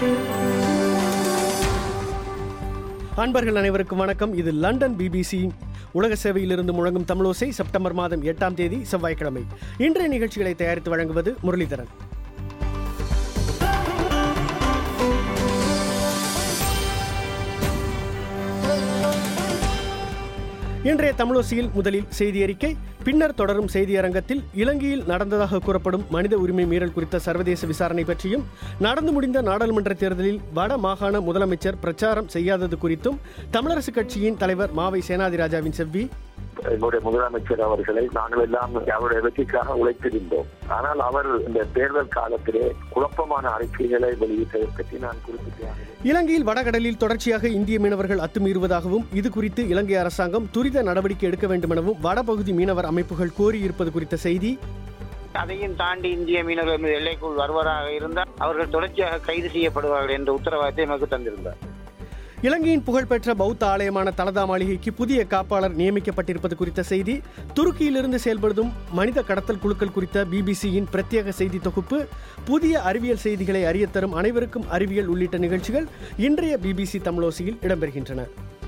அன்பர்கள் அனைவருக்கும் வணக்கம் இது லண்டன் பிபிசி உலக சேவையிலிருந்து முழங்கும் தமிழோசை செப்டம்பர் மாதம் எட்டாம் தேதி செவ்வாய்க்கிழமை இன்றைய நிகழ்ச்சிகளை தயாரித்து வழங்குவது முரளிதரன் இன்றைய தமிழோசியில் முதலில் செய்தி அறிக்கை பின்னர் தொடரும் செய்தியரங்கத்தில் இலங்கையில் நடந்ததாக கூறப்படும் மனித உரிமை மீறல் குறித்த சர்வதேச விசாரணை பற்றியும் நடந்து முடிந்த நாடாளுமன்ற தேர்தலில் வட மாகாண முதலமைச்சர் பிரச்சாரம் செய்யாதது குறித்தும் தமிழரசு கட்சியின் தலைவர் மாவை சேனாதிராஜாவின் செவ்வி எங்களுடைய முதலமைச்சர் அவர்களை நாங்கள் எல்லாம் அவருடைய வெற்றிக்காக உழைத்திருந்தோம் ஆனால் அவர் இந்த தேர்தல் காலத்திலே குழப்பமான அறிக்கைகளை வெளியிட்டதை பற்றி நான் குறிப்பிட்டேன் இலங்கையில் வடகடலில் தொடர்ச்சியாக இந்திய மீனவர்கள் அத்துமீறுவதாகவும் இது குறித்து இலங்கை அரசாங்கம் துரித நடவடிக்கை எடுக்க வேண்டும் எனவும் வடபகுதி மீனவர் அமைப்புகள் கோரியிருப்பது குறித்த செய்தி அதையும் தாண்டி இந்திய மீனவர்கள் மீது எல்லைக்குள் வருவதாக இருந்தால் அவர்கள் தொடர்ச்சியாக கைது செய்யப்படுவார்கள் என்ற உத்தரவாதத்தை எமக்கு தந்திருந்தார் இலங்கையின் புகழ்பெற்ற பௌத்த ஆலயமான தலதா மாளிகைக்கு புதிய காப்பாளர் நியமிக்கப்பட்டிருப்பது குறித்த செய்தி துருக்கியிலிருந்து செயல்படுத்தும் மனித கடத்தல் குழுக்கள் குறித்த பிபிசியின் பிரத்யேக செய்தி தொகுப்பு புதிய அறிவியல் செய்திகளை அறியத்தரும் அனைவருக்கும் அறிவியல் உள்ளிட்ட நிகழ்ச்சிகள் இன்றைய பிபிசி தமிழோசியில் இடம்பெறுகின்றன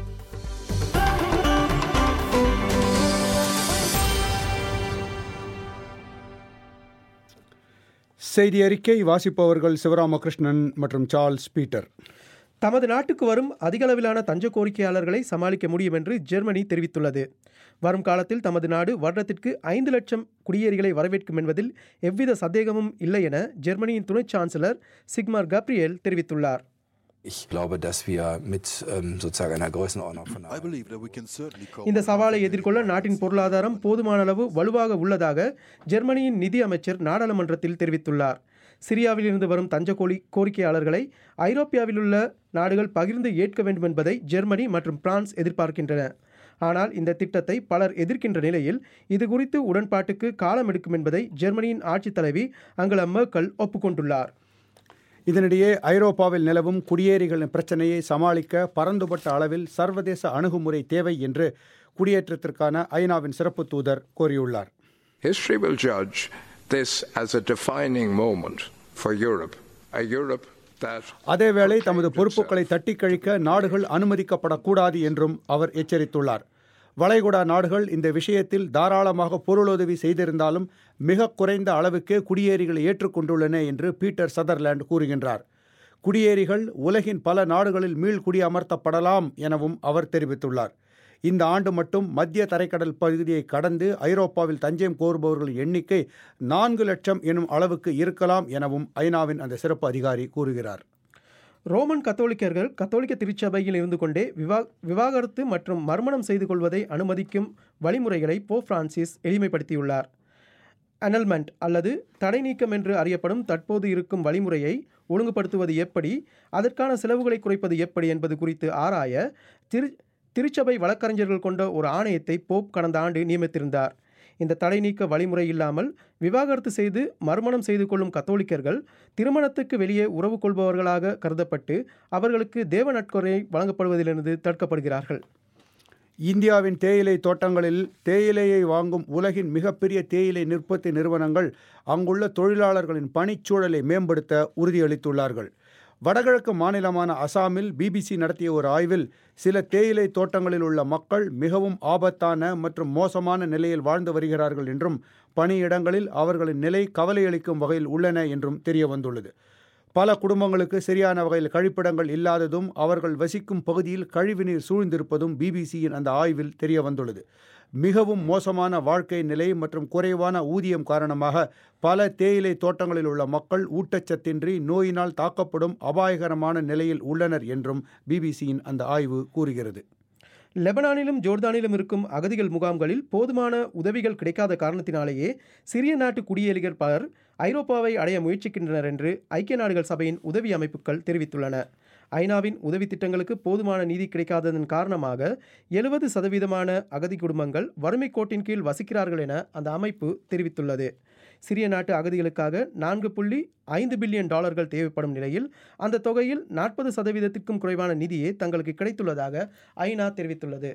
செய்தி அறிக்கை வாசிப்பவர்கள் சிவராமகிருஷ்ணன் மற்றும் சார்ல்ஸ் பீட்டர் தமது நாட்டுக்கு வரும் அதிகளவிலான தஞ்ச கோரிக்கையாளர்களை சமாளிக்க முடியும் என்று ஜெர்மனி தெரிவித்துள்ளது வரும் காலத்தில் தமது நாடு வருடத்திற்கு ஐந்து லட்சம் குடியேறிகளை வரவேற்கும் என்பதில் எவ்வித சந்தேகமும் இல்லை என ஜெர்மனியின் துணை சான்சலர் சிக்மார் கப்ரியேல் தெரிவித்துள்ளார் Ich glaube, dass wir mit ähm, sozusagen einer Größenordnung von I believe that we can certainly cope. இந்த சவாலை எதிர்கொள்ள நாட்டின் பொருளாதாரம் போதுமான அளவு வலுவாக உள்ளதாக ஜெர்மனியின் நிதி அமைச்சர் நாடாளுமன்றத்தில் தெரிவித்துள்ளார் சிரியாவிலிருந்து வரும் தஞ்ச கோழி கோரிக்கையாளர்களை ஐரோப்பியாவில் உள்ள நாடுகள் பகிர்ந்து ஏற்க வேண்டும் என்பதை ஜெர்மனி மற்றும் பிரான்ஸ் எதிர்பார்க்கின்றன ஆனால் இந்த திட்டத்தை பலர் எதிர்க்கின்ற நிலையில் இது குறித்து உடன்பாட்டுக்கு காலம் எடுக்கும் என்பதை ஜெர்மனியின் ஆட்சித் தலைவி அங்கலா மேர்க்கல் ஒப்புக்கொண்டுள்ளார் இதனிடையே ஐரோப்பாவில் நிலவும் குடியேறிகளின் பிரச்சனையை சமாளிக்க பரந்துபட்ட அளவில் சர்வதேச அணுகுமுறை தேவை என்று குடியேற்றத்திற்கான ஐநாவின் சிறப்பு தூதர் கோரியுள்ளார் History will judge this as a defining moment for Europe, a Europe that அதேவேளை தமது பொறுப்புகளை தட்டி கழிக்க நாடுகள் அனுமதிக்கப்படக்கூடாது என்றும் அவர் எச்சரித்துள்ளார் வளைகுடா நாடுகள் இந்த விஷயத்தில் தாராளமாக பொருளுதவி செய்திருந்தாலும் மிக குறைந்த அளவுக்கே குடியேறிகளை ஏற்றுக்கொண்டுள்ளன என்று பீட்டர் சதர்லாண்ட் கூறுகின்றார் குடியேறிகள் உலகின் பல நாடுகளில் மீள் குடியமர்த்தப்படலாம் எனவும் அவர் தெரிவித்துள்ளார் இந்த ஆண்டு மட்டும் மத்திய தரைக்கடல் பகுதியை கடந்து ஐரோப்பாவில் தஞ்சம் கோருபவர்களின் எண்ணிக்கை நான்கு லட்சம் எனும் அளவுக்கு இருக்கலாம் எனவும் ஐநாவின் அந்த சிறப்பு அதிகாரி கூறுகிறார் ரோமன் கத்தோலிக்கர்கள் கத்தோலிக்க திருச்சபையில் இருந்து கொண்டே விவா விவாகரத்து மற்றும் மறுமணம் செய்து கொள்வதை அனுமதிக்கும் வழிமுறைகளை போ பிரான்சிஸ் எளிமைப்படுத்தியுள்ளார் அனல்மெண்ட் அல்லது தடை நீக்கம் என்று அறியப்படும் தற்போது இருக்கும் வழிமுறையை ஒழுங்குபடுத்துவது எப்படி அதற்கான செலவுகளை குறைப்பது எப்படி என்பது குறித்து ஆராய திரு திருச்சபை வழக்கறிஞர்கள் கொண்ட ஒரு ஆணையத்தை போப் கடந்த ஆண்டு நியமித்திருந்தார் இந்த தடை நீக்க வழிமுறை இல்லாமல் விவாகரத்து செய்து மறுமணம் செய்து கொள்ளும் கத்தோலிக்கர்கள் திருமணத்துக்கு வெளியே உறவு கொள்பவர்களாக கருதப்பட்டு அவர்களுக்கு தேவ நட்கொரை வழங்கப்படுவதிலிருந்து தடுக்கப்படுகிறார்கள் இந்தியாவின் தேயிலை தோட்டங்களில் தேயிலையை வாங்கும் உலகின் மிகப்பெரிய தேயிலை உற்பத்தி நிறுவனங்கள் அங்குள்ள தொழிலாளர்களின் பணிச்சூழலை மேம்படுத்த உறுதியளித்துள்ளார்கள் வடகிழக்கு மாநிலமான அசாமில் பிபிசி நடத்திய ஒரு ஆய்வில் சில தேயிலை தோட்டங்களில் உள்ள மக்கள் மிகவும் ஆபத்தான மற்றும் மோசமான நிலையில் வாழ்ந்து வருகிறார்கள் என்றும் பணியிடங்களில் அவர்களின் நிலை கவலையளிக்கும் வகையில் உள்ளன என்றும் தெரிய வந்துள்ளது பல குடும்பங்களுக்கு சரியான வகையில் கழிப்பிடங்கள் இல்லாததும் அவர்கள் வசிக்கும் பகுதியில் கழிவுநீர் சூழ்ந்திருப்பதும் பிபிசியின் அந்த ஆய்வில் தெரிய வந்துள்ளது மிகவும் மோசமான வாழ்க்கை நிலை மற்றும் குறைவான ஊதியம் காரணமாக பல தேயிலை தோட்டங்களில் உள்ள மக்கள் ஊட்டச்சத்தின்றி நோயினால் தாக்கப்படும் அபாயகரமான நிலையில் உள்ளனர் என்றும் பிபிசியின் அந்த ஆய்வு கூறுகிறது லெபனானிலும் ஜோர்தானிலும் இருக்கும் அகதிகள் முகாம்களில் போதுமான உதவிகள் கிடைக்காத காரணத்தினாலேயே சிறிய நாட்டு குடியேறிகள் பலர் ஐரோப்பாவை அடைய முயற்சிக்கின்றனர் என்று ஐக்கிய நாடுகள் சபையின் உதவி அமைப்புகள் தெரிவித்துள்ளன ஐநாவின் உதவி திட்டங்களுக்கு போதுமான நீதி கிடைக்காததன் காரணமாக எழுபது சதவீதமான அகதி குடும்பங்கள் வறுமை கோட்டின் கீழ் வசிக்கிறார்கள் என அந்த அமைப்பு தெரிவித்துள்ளது சிறிய நாட்டு அகதிகளுக்காக நான்கு புள்ளி ஐந்து பில்லியன் டாலர்கள் தேவைப்படும் நிலையில் அந்த தொகையில் நாற்பது சதவீதத்திற்கும் குறைவான நிதியே தங்களுக்கு கிடைத்துள்ளதாக ஐநா தெரிவித்துள்ளது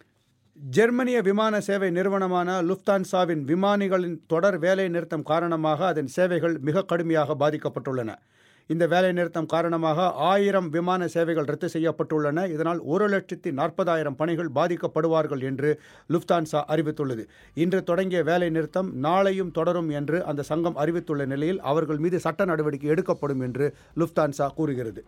ஜெர்மனிய விமான சேவை நிறுவனமான லுஃப்தான்சாவின் விமானிகளின் தொடர் வேலை நிறுத்தம் காரணமாக அதன் சேவைகள் மிக கடுமையாக பாதிக்கப்பட்டுள்ளன இந்த வேலைநிறுத்தம் காரணமாக ஆயிரம் விமான சேவைகள் ரத்து செய்யப்பட்டுள்ளன இதனால் ஒரு லட்சத்தி நாற்பதாயிரம் பணிகள் பாதிக்கப்படுவார்கள் என்று லுப்தான்சா அறிவித்துள்ளது இன்று தொடங்கிய வேலைநிறுத்தம் நாளையும் தொடரும் என்று அந்த சங்கம் அறிவித்துள்ள நிலையில் அவர்கள் மீது சட்ட நடவடிக்கை எடுக்கப்படும் என்று லுப்தான்சா கூறுகிறது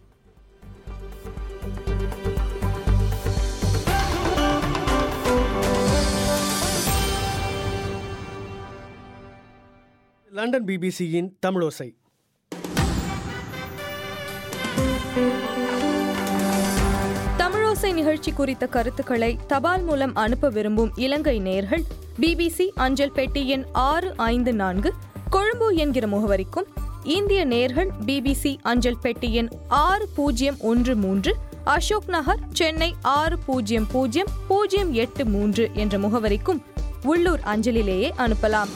லண்டன் பிபிசியின் தமிழோசை தமிழோசை நிகழ்ச்சி குறித்த கருத்துக்களை தபால் மூலம் அனுப்ப விரும்பும் இலங்கை நேயர்கள் பிபிசி அஞ்சல் பெட்டி எண் ஆறு ஐந்து நான்கு கொழும்பு என்கிற முகவரிக்கும் இந்திய நேயர்கள் பிபிசி அஞ்சல் பெட்டி எண் ஆறு பூஜ்ஜியம் ஒன்று மூன்று அசோக் நகர் சென்னை ஆறு பூஜ்ஜியம் பூஜ்ஜியம் பூஜ்ஜியம் எட்டு மூன்று என்ற முகவரிக்கும் உள்ளூர் அஞ்சலிலேயே அனுப்பலாம்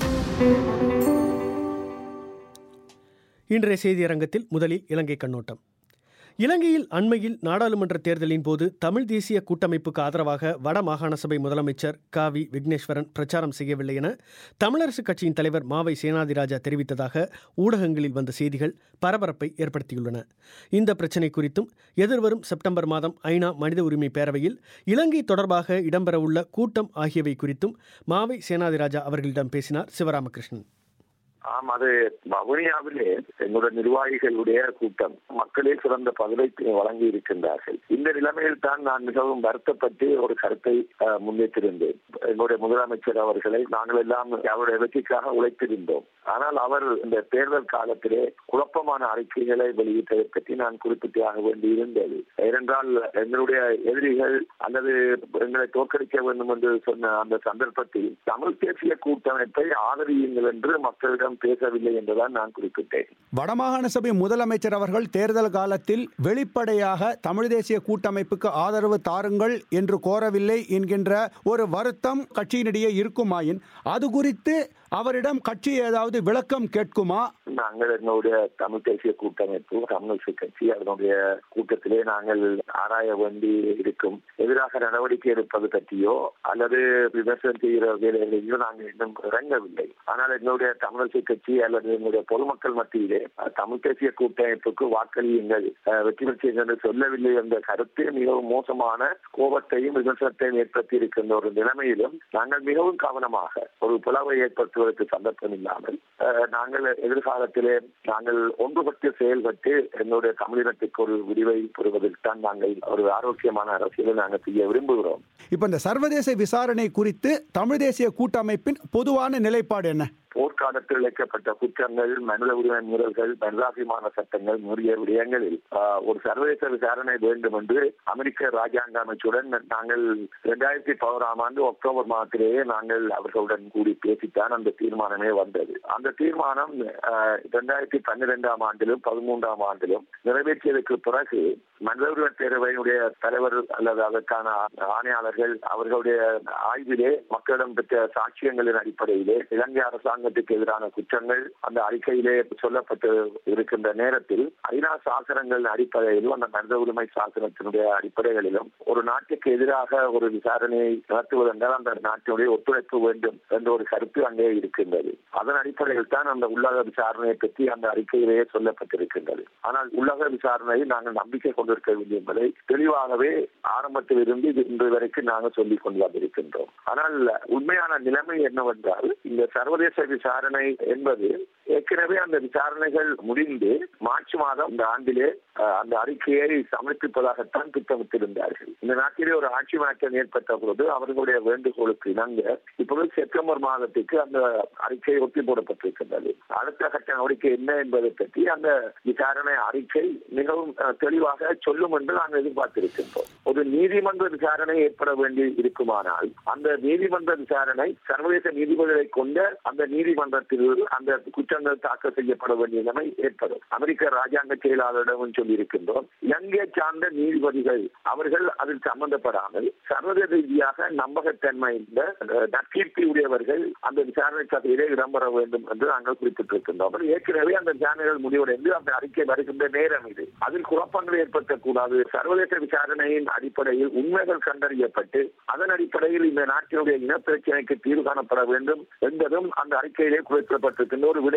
இன்றைய செய்தியரங்கத்தில் முதலில் இலங்கை கண்ணோட்டம் இலங்கையில் அண்மையில் நாடாளுமன்ற தேர்தலின் போது தமிழ் தேசிய கூட்டமைப்புக்கு ஆதரவாக வட மாகாண சபை முதலமைச்சர் காவி விக்னேஸ்வரன் பிரச்சாரம் செய்யவில்லை என தமிழரசுக் கட்சியின் தலைவர் மாவை சேனாதிராஜா தெரிவித்ததாக ஊடகங்களில் வந்த செய்திகள் பரபரப்பை ஏற்படுத்தியுள்ளன இந்த பிரச்சினை குறித்தும் எதிர்வரும் செப்டம்பர் மாதம் ஐநா மனித உரிமை பேரவையில் இலங்கை தொடர்பாக இடம்பெறவுள்ள கூட்டம் ஆகியவை குறித்தும் மாவை சேனாதிராஜா அவர்களிடம் பேசினார் சிவராமகிருஷ்ணன் ஆம் அது வவுனியாவிலே எங்களுடைய நிர்வாகிகளுடைய கூட்டம் மக்களே சிறந்த பதிலை வழங்கி இருக்கின்றார்கள் இந்த நிலைமையில் தான் நான் மிகவும் வருத்தப்பட்டு ஒரு கருத்தை அஹ், முன்வைத்திருந்தேன் எங்களுடைய முதலமைச்சர் அவர்களை நாங்கள் எல்லாம் அவருடைய வெற்றிக்காக உழைத்திருந்தோம் ஆனால் அவர் இந்த தேர்தல் காலத்திலே குழப்பமான அறிக்கைகளை வெளியிட்டதை பற்றி நான் குறிப்பிட்டாக வேண்டியிருந்தது ஏனென்றால் எங்களுடைய எதிரிகள் அல்லது எங்களை தோற்கடிக்க வேண்டும் என்று சொன்ன அந்த சந்தர்ப்பத்தில் தமிழ் தேசிய கூட்டமைப்பை ஆதரியுங்கள் என்று மக்களிடம் பேசவில்லை என்றுதான் நான் குறிப்பிட்டேன் வடமாகாண சபை முதலமைச்சர் அவர்கள் தேர்தல் காலத்தில் வெளிப்படையாக தமிழ் தேசிய கூட்டமைப்புக்கு ஆதரவு தாருங்கள் என்று கோரவில்லை என்கின்ற ஒரு வருத்தம் கட்சியினிடையே இருக்குமாயின் அது குறித்து அவரிடம் கட்சி ஏதாவது விளக்கம் கேட்குமா நாங்கள் எங்களுடைய தமிழ் தேசிய கூட்டமைப்பு கம்யூனிஸ்ட் கட்சி அதனுடைய கூட்டத்திலே நாங்கள் ஆராய வேண்டி இருக்கும் எதிராக நடவடிக்கை எடுப்பது பற்றியோ அல்லது விமர்சனம் செய்கிற வேலைகளையோ நாங்கள் இன்னும் இறங்கவில்லை ஆனால் எங்களுடைய தமிழரசு கட்சி அல்லது எங்களுடைய பொதுமக்கள் மத்தியிலே அஹ், தமிழ் தேசிய கூட்டமைப்புக்கு வாக்களியுங்கள் அஹ், வெற்றி பெற்றீர்கள் என்று சொல்லவில்லை என்ற கருத்து மிகவும் மோசமான கோபத்தையும் விமர்சனத்தையும் ஏற்படுத்தி இருக்கின்ற ஒரு நிலைமையிலும் நாங்கள் மிகவும் கவனமாக ஒரு பிளவை ஏற்படுத்துவதற்கு சந்தர்ப்பம் இல்லாமல் அஹ், நாங்கள் எதிர்காலத்திலே நாங்கள் ஒன்றுபட்டு செயல்பட்டு எங்களுடைய தமிழினத்துக்கு ஒரு விரிவை பெறுவதற்கு தான் நாங்கள் ஒரு ஆரோக்கியமான அரசியலை நாங்கள் செய்ய விரும்புகிறோம் இப்போ இந்த சர்வதேச விசாரணை குறித்து தமிழ் தேசிய கூட்டமைப்பின் பொதுவான நிலைப்பாடு என்ன போர்க்காலத்தில் இழைக்கப்பட்ட குற்றங்கள் மனித உரிமை மீறல்கள் மனிதாபிமான சட்டங்கள் மீறிய விடயங்களில் ஆஹ், ஒரு சர்வதேச விசாரணை வேண்டும் என்று அமெரிக்க ராஜாங்க அமைச்சுடன் நாங்கள் இரண்டாயிரத்தி பதினோராம் ஆண்டு அக்டோபர் மாதத்திலேயே நாங்கள் அவர்களுடன் கூடி பேசித்தான் அந்த தீர்மானமே வந்தது அந்த தீர்மானம் ஆஹ், இரண்டாயிரத்தி பன்னிரெண்டாம் ஆண்டிலும் பதிமூன்றாம் ஆண்டிலும் நிறைவேற்றியதற்கு பிறகு மனித உரிமை பேரவையினுடைய தலைவர் அல்லது அதற்கான ஆணையாளர்கள் அவர்களுடைய ஆய்விலே மக்களிடம் பெற்ற சாட்சியங்களின் அடிப்படையிலே இலங்கை அரசாங்கத்துக்கு எதிரான குற்றங்கள் அந்த அறிக்கையிலே சொல்லப்பட்டு இருக்கின்ற நேரத்தில் ஐநா சாசனங்கள் அடிப்படையிலும் அந்த மனித உரிமை சாசனத்தினுடைய அடிப்படைகளிலும் ஒரு நாட்டுக்கு எதிராக ஒரு விசாரணையை நடத்துவதென்றால் அந்த நாட்டினுடைய ஒத்துழைப்பு வேண்டும் என்ற ஒரு கருத்து அங்கே இருக்கின்றது அதன் அடிப்படையில் தான் அந்த உள்ளக விசாரணையை பற்றி அந்த அறிக்கையிலேயே சொல்லப்பட்டிருக்கின்றது ஆனால் உள்ளக விசாரணையை நாங்கள் நம்பிக்கை கொண்டிருக்க வேண்டும் என்பதை தெளிவாகவே ஆரம்பத்தில் இருந்து இது இன்று வரைக்கும் நாங்கள் சொல்லிக் கொண்டு வந்திருக்கின்றோம் ஆனால் உண்மையான நிலைமை என்னவென்றால் இந்த சர்வதேச விசாரணை என்பது ஏற்கனவே அந்த விசாரணைகள் முடிந்து மார்ச் மாதம் இந்த ஆண்டிலே அஹ், அந்த அறிக்கையை சமர்ப்பிப்பதாகத்தான் திட்டமிட்டிருந்தார்கள் இந்த நாட்டிலே ஒரு ஆட்சி மாற்றம் ஏற்பட்ட பொழுது அவர்களுடைய வேண்டுகோளுக்கு இணங்க இப்பொழுது செப்டம்பர் மாதத்துக்கு அந்த அறிக்கை ஒத்தி போடப்பட்டிருக்கின்றது அடுத்த கட்ட நடவடிக்கை என்ன என்பதை பற்றி அந்த விசாரணை அறிக்கை மிகவும் அஹ், தெளிவாக சொல்லும் என்று நாங்கள் எதிர்பார்த்திருக்கின்றோம் ஒரு நீதிமன்ற விசாரணை ஏற்பட வேண்டி இருக்குமானால் அந்த நீதிமன்ற விசாரணை சர்வதேச நீதிபதிகளை கொண்ட அந்த நீதிமன்றத்தில் அந்த குற்றங்கள் தாக்கல் செய்யப்பட வேண்டிய நிலைமை ஏற்படும் அமெரிக்க ராஜாங்க செயலாளரிடம் சொல்லி இருக்கின்றோம் இலங்கையை சார்ந்த நீதிபதிகள் அவர்கள் அதில் சம்பந்தப்படாமல் சர்வதேச ரீதியாக நம்பகத்தன்மை இந்த அஹ், நற்கீர்த்தி உடையவர்கள் அந்த விசாரணை சபையிலே இடம்பெற வேண்டும் என்று நாங்கள் குறிப்பிட்டிருக்கின்றோம் ஏற்கனவே அந்த விசாரணைகள் முடிவடைந்து அந்த அறிக்கை வருகின்ற நேரம் இது அதில் குழப்பங்கள் ஏற்படுத்தக்கூடாது சர்வதேச விசாரணையின் அடிப்படையில் உண்மைகள் கண்டறியப்பட்டு அதன் அடிப்படையில் இந்த நாட்டினுடைய இனப்பிரச்சனைக்கு தீர்வு காணப்பட வேண்டும் என்பதும் அந்த அறிக்கையிலே குறிப்பிடப்பட்டிருக்கின்ற ஒரு விடயம்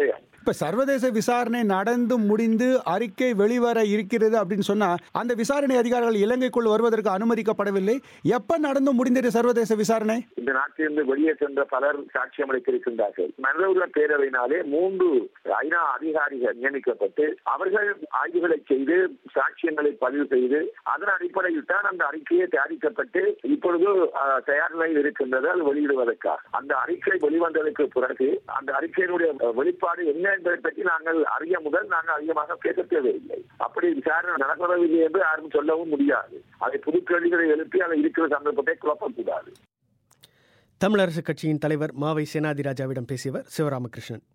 விடயம் இப்ப சர்வதேச விசாரணை நடந்து முடிந்து அறிக்கை வெளிவர இருக்கிறது அப்படின்னு சொன்னா அந்த விசாரணை அதிகாரிகள் இலங்கைக்குள் வருவதற்கு அனுமதிக்கப்படவில்லை எப்ப நடந்து முடிந்தது சர்வதேச விசாரணை இந்த நாட்டிலிருந்து வெளியே சென்ற பலர் சாட்சியம் அளித்திருக்கின்றார்கள் மனித உரிமை பேரவையினாலே மூன்று ஐநா அதிகாரிகள் நியமிக்கப்பட்டு அவர்கள் ஆய்வுகளை செய்து சாட்சியங்களை பதிவு செய்து அதன் அடிப்படையில் தான் அந்த அறிக்கையை தயாரிக்கப்பட்டு இப்பொழுது அஹ், தயார் நிலையில் இருக்கின்றது அது வெளியிடுவதற்காக அந்த அறிக்கை வெளிவந்ததற்கு பிறகு அந்த அறிக்கையினுடைய அஹ், வெளிப்பாடு என்ன என்பதை பற்றி நாங்கள் அறிய முதல் நாங்கள் அதிகமாக பேச தேவையில்லை அப்படி விசாரணை நடக்கவில்லை என்று யாரும் சொல்லவும் முடியாது அதை புது கேள்விகளை எழுப்பி அதை இருக்கிற சந்தர்ப்பத்தை குழப்பக்கூடாது தமிழரசு கட்சியின் தலைவர் மாவை சேனாதிராஜாவிடம் பேசியவர் சிவராமகிருஷ்ணன்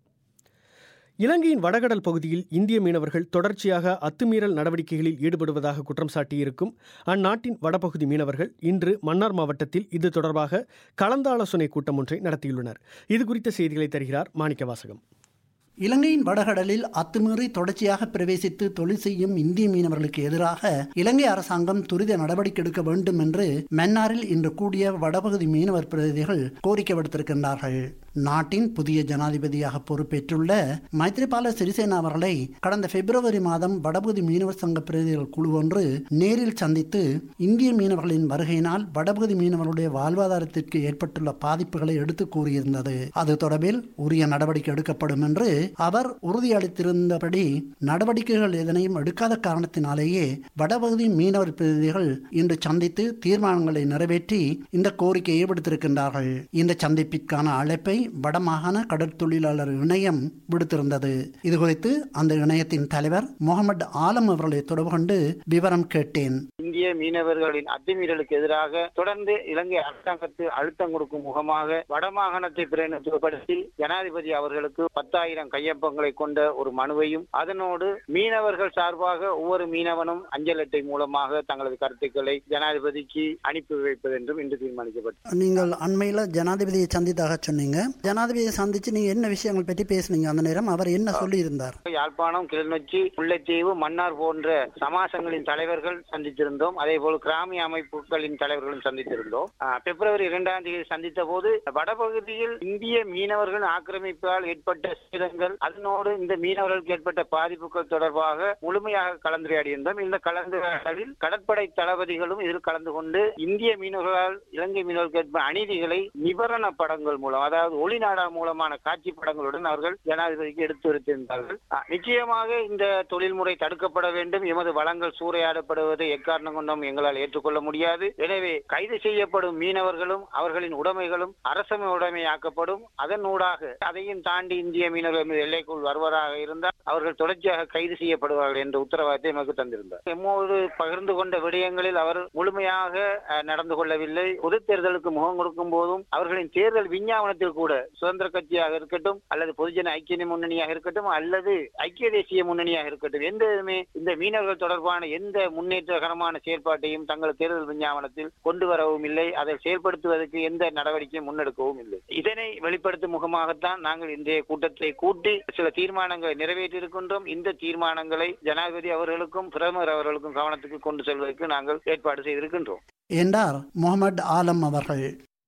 இலங்கையின் வடகடல் பகுதியில் இந்திய மீனவர்கள் தொடர்ச்சியாக அத்துமீறல் நடவடிக்கைகளில் ஈடுபடுவதாக குற்றம் சாட்டியிருக்கும் அந்நாட்டின் வடபகுதி மீனவர்கள் இன்று மன்னார் மாவட்டத்தில் இது தொடர்பாக கலந்தாலோசனை கூட்டம் ஒன்றை நடத்தியுள்ளனர் இது குறித்த செய்திகளை தருகிறார் மாணிக்கவாசகம் இலங்கையின் வடகடலில் அத்துமீறி தொடர்ச்சியாக பிரவேசித்து தொழில் செய்யும் இந்திய மீனவர்களுக்கு எதிராக இலங்கை அரசாங்கம் துரித நடவடிக்கை எடுக்க வேண்டும் என்று மன்னாரில் இன்று கூடிய வடபகுதி மீனவர் பிரதிநிதிகள் கோரிக்கை விடுத்திருக்கின்றார்கள் நாட்டின் புதிய ஜனாதிபதியாக பொறுப்பேற்றுள்ள மைத்ரிபால சிறிசேனா அவர்களை கடந்த பிப்ரவரி மாதம் வடபகுதி மீனவர் சங்க பிரதிநிதிகள் குழு ஒன்று நேரில் சந்தித்து இந்திய மீனவர்களின் வருகையினால் வடபகுதி மீனவர்களுடைய வாழ்வாதாரத்திற்கு ஏற்பட்டுள்ள பாதிப்புகளை எடுத்து கூறியிருந்தது அது தொடர்பில் உரிய நடவடிக்கை எடுக்கப்படும் என்று அவர் உறுதியளித்திருந்தபடி நடவடிக்கைகள் எதனையும் எடுக்காத காரணத்தினாலேயே வடபகுதி மீனவர் பிரதிநிதிகள் இன்று சந்தித்து தீர்மானங்களை நிறைவேற்றி இந்த கோரிக்கையை விடுத்திருக்கின்றார்கள் இந்த சந்திப்பிற்கான அழைப்பை வடமாகாண கடற்தொழிலாளர் இணையம் விடுத்திருந்தது இது குறித்து அந்த இணையத்தின் தலைவர் முகமது ஆலம் அவர்களை தொடர்பு கொண்டு விவரம் கேட்டேன் இந்திய மீனவர்களின் அத்துமீறலுக்கு எதிராக தொடர்ந்து இலங்கை அரசாங்கத்து அழுத்தம் கொடுக்கும் முகமாக வடமாகாணத்தை பிரதிநிதித்துவப்படுத்தி ஜனாதிபதி அவர்களுக்கு பத்தாயிரம் கையொப்பங்களை கொண்ட ஒரு மனுவையும் அதனோடு மீனவர்கள் சார்பாக ஒவ்வொரு மீனவனும் அஞ்சல் அட்டை மூலமாக தங்களது கருத்துக்களை ஜனாதிபதிக்கு அனுப்பி வைப்பது என்றும் இன்று தீர்மானிக்கப்பட்டது நீங்கள் அண்மையில் ஜனாதிபதியை சந்தித்தாக சொன்னீங்க ஜனாதிபதியை சந்திச்சு நீங்க என்ன விஷயங்கள் பற்றி பேசுனீங்க அந்த நேரம் அவர் என்ன சொல்லி இருந்தார் யாழ்ப்பாணம் கிளிநொச்சி முல்லைத்தீவு மன்னார் போன்ற சமாசங்களின் தலைவர்கள் சந்தித்திருந்தோம் அதே போல் கிராமிய அமைப்புகளின் தலைவர்களும் சந்தித்திருந்தோம் ஆஹ், பிப்ரவரி இரண்டாம் தேதி சந்தித்த போது வடபகுதியில் இந்திய மீனவர்கள் ஆக்கிரமிப்பால் ஏற்பட்ட சேதங்கள் அதனோடு இந்த மீனவர்களுக்கு ஏற்பட்ட பாதிப்புகள் தொடர்பாக முழுமையாக கலந்துரையாடியிருந்தோம் இந்த கலந்துரையாடலில் கடற்படை தளபதிகளும் இதில் கலந்து கொண்டு இந்திய மீனவர்களால் இலங்கை மீனவர்களுக்கு ஏற்பட்ட அநீதிகளை நிவாரண படங்கள் மூலம் அதாவது ஒளிநாடா மூலமான காட்சி படங்களுடன் அவர்கள் ஜனாதிபதிக்கு எடுத்துரைத்திருந்தார்கள் ஆஹ், நிச்சயமாக இந்த தொழில்முறை தடுக்கப்பட வேண்டும் எமது வளங்கள் சூறையாடப்படுவதை எக்காரணம் கொண்டும் எங்களால் ஏற்றுக்கொள்ள முடியாது எனவே கைது செய்யப்படும் மீனவர்களும் அவர்களின் உடைமைகளும் அரசமை உடைமையாக்கப்படும் அதனூடாக அதையும் தாண்டி இந்திய மீனவர்கள் மீது எல்லைக்குள் வருவதாக இருந்தால் அவர்கள் தொடர்ச்சியாக கைது செய்யப்படுவார்கள் என்ற உத்தரவாதத்தை எமக்கு தந்திருந்தார் எம்மோடு பகிர்ந்து கொண்ட விடயங்களில் அவர் முழுமையாக அஹ், நடந்து கொள்ளவில்லை பொது தேர்தலுக்கு முகம் கொடுக்கும் போதும் அவர்களின் தேர்தல் விஞ்ஞாபனத்தில் கூட சுதந்திர கட்சியாக இருக்கட்டும் அல்லது பொதுஜன ஐக்கிய முன்னணியாக இருக்கட்டும் அல்லது ஐக்கிய தேசிய முன்னணியாக இருக்கட்டும் எந்த விதமே இந்த மீனவர்கள் தொடர்பான எந்த முன்னேற்றகரமான செயற்பாட்டையும் தங்கள் தேர்தல் விஞ்ஞாபனத்தில் கொண்டு வரவும் இல்லை அதை செயல்படுத்துவதற்கு எந்த நடவடிக்கையும் முன்னெடுக்கவும் இல்லை இதனை வெளிப்படுத்தும் முகமாகத்தான் நாங்கள் இன்றைய கூட்டத்தை கூட்டி சில தீர்மானங்களை நிறைவேற்றியிருக்கின்றோம் இந்த தீர்மானங்களை ஜனாதிபதி அவர்களுக்கும் பிரதமர் அவர்களுக்கும் கவனத்துக்கு கொண்டு செல்வதற்கு நாங்கள் ஏற்பாடு செய்திருக்கின்றோம் என்றார் முகமது ஆலம் அவர்கள்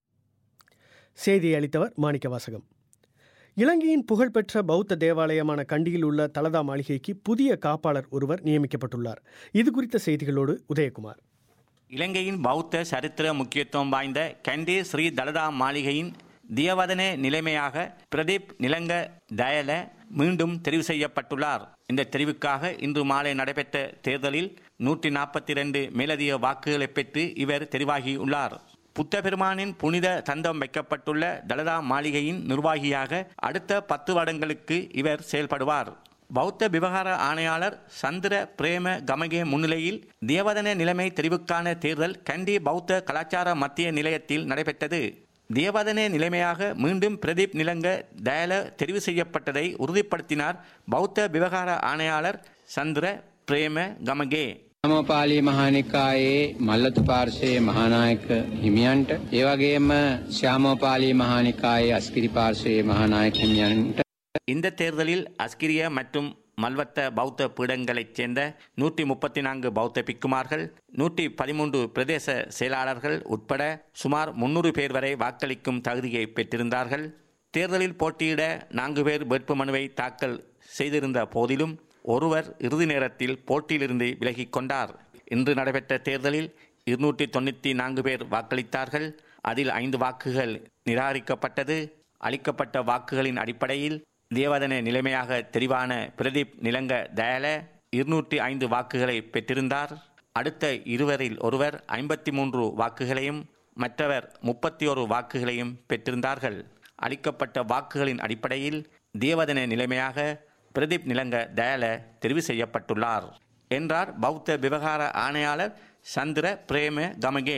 செய்தியை அளித்தவர் மாணிக்கவாசகம் இலங்கையின் புகழ்பெற்ற பௌத்த தேவாலயமான கண்டியில் உள்ள தலதா மாளிகைக்கு புதிய காப்பாளர் ஒருவர் நியமிக்கப்பட்டுள்ளார் இது குறித்த செய்திகளோடு உதயகுமார் இலங்கையின் பௌத்த சரித்திர முக்கியத்துவம் வாய்ந்த கண்டி ஸ்ரீ தலதா மாளிகையின் தியவதன நிலைமையாக பிரதீப் நிலங்க டயல மீண்டும் தெரிவு செய்யப்பட்டுள்ளார் இந்த தெரிவுக்காக இன்று மாலை நடைபெற்ற தேர்தலில் நூற்றி நாற்பத்தி இரண்டு மேலதிக வாக்குகளை பெற்று இவர் தெரிவாகியுள்ளார் புத்த பெருமானின் புனித தந்தம் வைக்கப்பட்டுள்ள தலதா மாளிகையின் நிர்வாகியாக அடுத்த பத்து வருடங்களுக்கு இவர் செயல்படுவார் பௌத்த விவகார ஆணையாளர் சந்திர பிரேம கமகே முன்னிலையில் தேவதன நிலைமை தெரிவுக்கான தேர்தல் கண்டி பௌத்த கலாச்சார மத்திய நிலையத்தில் நடைபெற்றது தேவதன நிலைமையாக மீண்டும் பிரதீப் நிலங்க தயல தெரிவு செய்யப்பட்டதை உறுதிப்படுத்தினார் பௌத்த விவகார ஆணையாளர் சந்திர பிரேம கமகே නමපාලි මහානිකායේ මල්ලතු පාර්ශයේ මහානායක හිමියන්ට ඒවගේම ශ්‍යාමෝපාලි මහානිකායේ අස්කිරි පාර්ශයේ මහානායක හිමියන්ට இந்த தேர்தலில் அஸ்கிரிய மற்றும் மல்வத்த பௌத்த பீடங்களைச் சேர்ந்த நூற்றி முப்பத்தி நான்கு பௌத்த பிக்குமார்கள் நூற்றி பதிமூன்று பிரதேச செயலாளர்கள் உட்பட சுமார் முன்னூறு பேர் வரை வாக்களிக்கும் தகுதியை பெற்றிருந்தார்கள் தேர்தலில் போட்டியிட நான்கு பேர் வேட்புமனுவை தாக்கல் செய்திருந்த போதிலும் ஒருவர் இறுதி நேரத்தில் போட்டியிலிருந்து விலகிக் கொண்டார் இன்று நடைபெற்ற தேர்தலில் இருநூற்றி தொண்ணூற்றி நான்கு பேர் வாக்களித்தார்கள் அதில் ஐந்து வாக்குகள் நிராகரிக்கப்பட்டது அளிக்கப்பட்ட வாக்குகளின் அடிப்படையில் தேவதன நிலைமையாக தெரிவான பிரதீப் நிலங்க தயால இருநூற்றி ஐந்து வாக்குகளை பெற்றிருந்தார் அடுத்த இருவரில் ஒருவர் ஐம்பத்தி மூன்று வாக்குகளையும் மற்றவர் முப்பத்தி ஒரு வாக்குகளையும் பெற்றிருந்தார்கள் அளிக்கப்பட்ட வாக்குகளின் அடிப்படையில் தேவதன நிலைமையாக பிரதீப் நிலங்க தயால தெரிவு செய்யப்பட்டுள்ளார் என்றார் பௌத்த விவகார ஆணையாளர் சந்திர பிரேம கமகே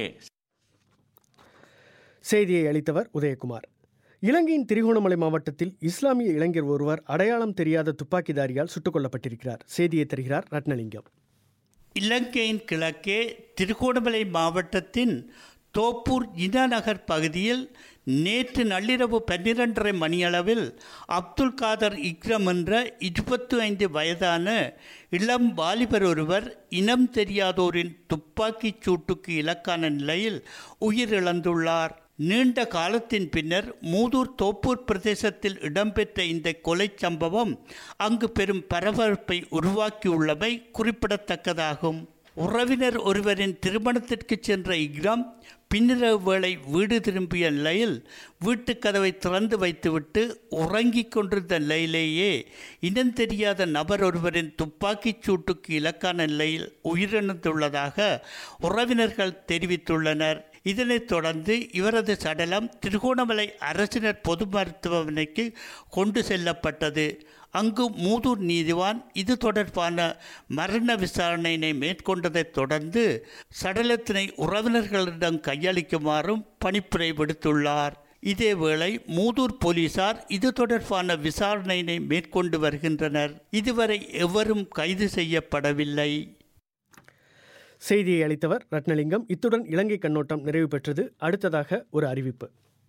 செய்தியை அளித்தவர் உதயகுமார் இலங்கையின் திரிகோணமலை மாவட்டத்தில் இஸ்லாமிய இளைஞர் ஒருவர் அடையாளம் தெரியாத துப்பாக்கிதாரியால் சுட்டுக் கொல்லப்பட்டிருக்கிறார் செய்தியை தருகிறார் ரத்னலிங்கம் இலங்கையின் கிழக்கே திருகோணமலை மாவட்டத்தின் தோப்பூர் இனநகர் பகுதியில் நேற்று நள்ளிரவு பன்னிரண்டரை மணியளவில் அப்துல் காதர் இக்ரம் என்ற இருபத்தி ஐந்து வயதான இளம் வாலிபர் ஒருவர் இனம் தெரியாதோரின் துப்பாக்கிச் சூட்டுக்கு இலக்கான நிலையில் உயிரிழந்துள்ளார் நீண்ட காலத்தின் பின்னர் மூதூர் தோப்பூர் பிரதேசத்தில் இடம்பெற்ற இந்த கொலை சம்பவம் அங்கு பெரும் பரபரப்பை உருவாக்கியுள்ளமை குறிப்பிடத்தக்கதாகும் உறவினர் ஒருவரின் திருமணத்திற்கு சென்ற இக்ரம் பின்னிரவு வேளை வீடு திரும்பிய நிலையில் வீட்டுக் கதவை திறந்து வைத்துவிட்டு உறங்கிக் கொண்டிருந்த நிலையிலேயே இனம் தெரியாத நபர் ஒருவரின் துப்பாக்கிச் சூட்டுக்கு இலக்கான நிலையில் உயிரிழந்துள்ளதாக உறவினர்கள் தெரிவித்துள்ளனர் இதனைத் தொடர்ந்து இவரது சடலம் திருகோணமலை அரசினர் பொது மருத்துவமனைக்கு கொண்டு செல்லப்பட்டது அங்கு மூதூர் நீதிவான் இது தொடர்பான மரண விசாரணையினை மேற்கொண்டதைத் தொடர்ந்து சடலத்தினை உறவினர்களிடம் கையளிக்குமாறும் பணிப்புரை விடுத்துள்ளார் இதேவேளை மூதூர் போலீசார் இது தொடர்பான விசாரணையினை மேற்கொண்டு வருகின்றனர் இதுவரை எவரும் கைது செய்யப்படவில்லை செய்தியை அளித்தவர் ரத்னலிங்கம் இத்துடன் இலங்கை கண்ணோட்டம் நிறைவு பெற்றது அடுத்ததாக ஒரு அறிவிப்பு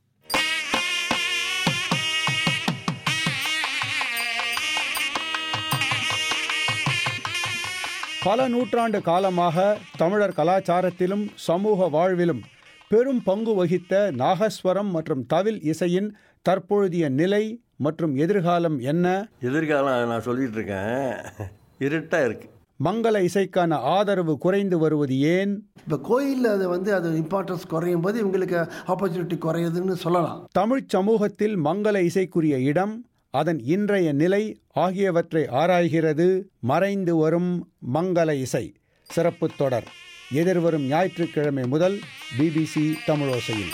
பல நூற்றாண்டு காலமாக தமிழர் கலாச்சாரத்திலும் சமூக வாழ்விலும் பெரும் பங்கு வகித்த நாகஸ்வரம் மற்றும் தவில் இசையின் தற்பொழுதைய நிலை மற்றும் எதிர்காலம் என்ன எதிர்காலம் நான் சொல்லிட்டு இருக்கேன் இருட்டா இருக்கு மங்கள இசைக்கான ஆதரவு குறைந்து வருவது ஏன் இப்போ கோயிலில் அது வந்து அது இம்பார்ட்டன்ஸ் குறையும் போது இவங்களுக்கு ஆப்பர்ச்சுனிட்டி குறையுதுன்னு சொல்லலாம் தமிழ்ச் சமூகத்தில் மங்கள இசைக்குரிய இடம் அதன் இன்றைய நிலை ஆகியவற்றை ஆராய்கிறது மறைந்து வரும் மங்கள இசை சிறப்பு தொடர் எதிர்வரும் ஞாயிற்றுக்கிழமை முதல் பிபிசி தமிழோசையில்